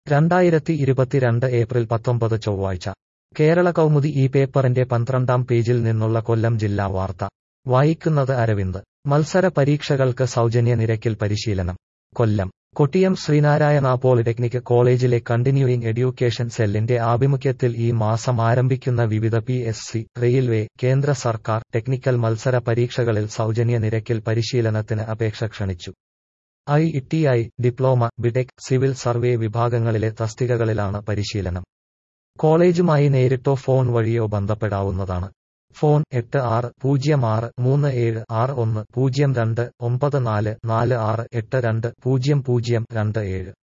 രണ്ടായിരത്തി ഇരുപത്തിരണ്ട് ഏപ്രിൽ പത്തൊമ്പത് ചൊവ്വാഴ്ച കേരള കൗമുദി ഈ പേപ്പറിന്റെ പന്ത്രണ്ടാം പേജിൽ നിന്നുള്ള കൊല്ലം ജില്ലാ വാർത്ത വായിക്കുന്നത് അരവിന്ദ് മത്സര പരീക്ഷകൾക്ക് സൗജന്യ നിരക്കിൽ പരിശീലനം കൊല്ലം കൊട്ടിയം ശ്രീനാരായണ പോളിടെക്നിക് കോളേജിലെ കണ്ടിന്യൂയിങ് എഡ്യൂക്കേഷൻ സെല്ലിന്റെ ആഭിമുഖ്യത്തിൽ ഈ മാസം ആരംഭിക്കുന്ന വിവിധ പി എസ് സി റെയിൽവേ കേന്ദ്ര സർക്കാർ ടെക്നിക്കൽ മത്സര പരീക്ഷകളിൽ സൗജന്യ നിരക്കിൽ പരിശീലനത്തിന് അപേക്ഷ ക്ഷണിച്ചു I T I diploma BTech civil survey വിഭാഗങ്ങളിലെ തസ്തികകളിലാണ് പരിശീലനം കോളേജുമായി നേരിട്ടോ ഫോൺ വഴിയോ ബന്ധപ്പെടാവുന്നതാണ് ഫോൺ എട്ട് ആറ് പൂജ്യം ആറ് മൂന്ന് ഏഴ് ആറ് ഒന്ന് പൂജ്യം രണ്ട് ഒമ്പത് നാല് നാല് ആറ് എട്ട് രണ്ട് പൂജ്യം പൂജ്യം രണ്ട് ഏഴ്